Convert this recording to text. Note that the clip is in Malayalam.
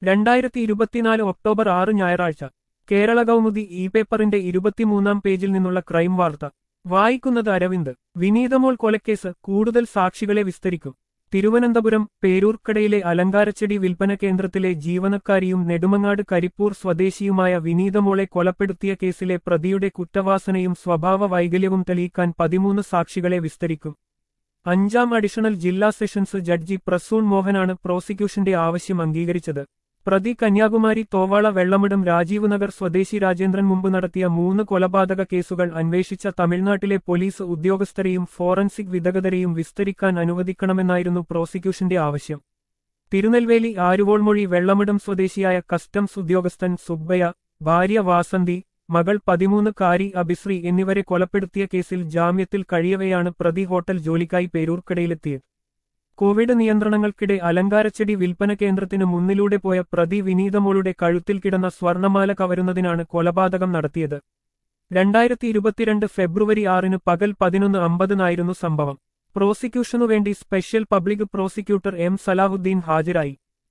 രണ്ടായിരത്തി ഇരുപത്തിനാല് ഒക്ടോബർ ആറ് ഞായറാഴ്ച കേരള കൗമുദി ഇ പേപ്പറിന്റെ ഇരുപത്തിമൂന്നാം പേജിൽ നിന്നുള്ള ക്രൈം വാർത്ത വായിക്കുന്നത് അരവിന്ദ് വിനീതമോൾ കൊലക്കേസ് കൂടുതൽ സാക്ഷികളെ വിസ്തരിക്കും തിരുവനന്തപുരം പേരൂർക്കടയിലെ അലങ്കാരച്ചെടി വിൽപ്പന കേന്ദ്രത്തിലെ ജീവനക്കാരിയും നെടുമങ്ങാട് കരിപ്പൂർ സ്വദേശിയുമായ വിനീതമോളെ കൊലപ്പെടുത്തിയ കേസിലെ പ്രതിയുടെ കുറ്റവാസനയും സ്വഭാവ വൈകല്യവും തെളിയിക്കാൻ പതിമൂന്ന് സാക്ഷികളെ വിസ്തരിക്കും അഞ്ചാം അഡീഷണൽ ജില്ലാ സെഷൻസ് ജഡ്ജി പ്രസൂൺ മോഹനാണ് പ്രോസിക്യൂഷന്റെ ആവശ്യം അംഗീകരിച്ചത് പ്രതി കന്യാകുമാരി തോവാള വെള്ളമിടം രാജീവ് നഗർ സ്വദേശി രാജേന്ദ്രൻ മുമ്പ് നടത്തിയ മൂന്ന് കൊലപാതക കേസുകൾ അന്വേഷിച്ച തമിഴ്നാട്ടിലെ പോലീസ് ഉദ്യോഗസ്ഥരെയും ഫോറൻസിക് വിദഗ്ധരെയും വിസ്തരിക്കാൻ അനുവദിക്കണമെന്നായിരുന്നു പ്രോസിക്യൂഷന്റെ ആവശ്യം തിരുനെൽവേലി ആരുവോൾമൊഴി വെള്ളമിടം സ്വദേശിയായ കസ്റ്റംസ് ഉദ്യോഗസ്ഥൻ സുബ്ബയ ഭാര്യ വാസന്തി മകൾ പതിമൂന്ന് കാരി അബിശ്രീ എന്നിവരെ കൊലപ്പെടുത്തിയ കേസിൽ ജാമ്യത്തിൽ കഴിയവെയാണ് പ്രതി ഹോട്ടൽ ജോലിക്കായി പേരൂർക്കടയിലെത്തിയത് കോവിഡ് നിയന്ത്രണങ്ങൾക്കിടെ അലങ്കാരച്ചെടി വിൽപ്പന കേന്ദ്രത്തിന് മുന്നിലൂടെ പോയ പ്രതി വിനീതമോളുടെ കഴുത്തിൽ കിടന്ന സ്വർണമാല കവരുന്നതിനാണ് കൊലപാതകം നടത്തിയത് രണ്ടായിരത്തി ഇരുപത്തിരണ്ട് ഫെബ്രുവരി ആറിന് പകൽ പതിനൊന്ന് അമ്പതിനായിരുന്നു സംഭവം പ്രോസിക്യൂഷനുവേണ്ടി special public prosecutor M Salahuddin ഹാജരായി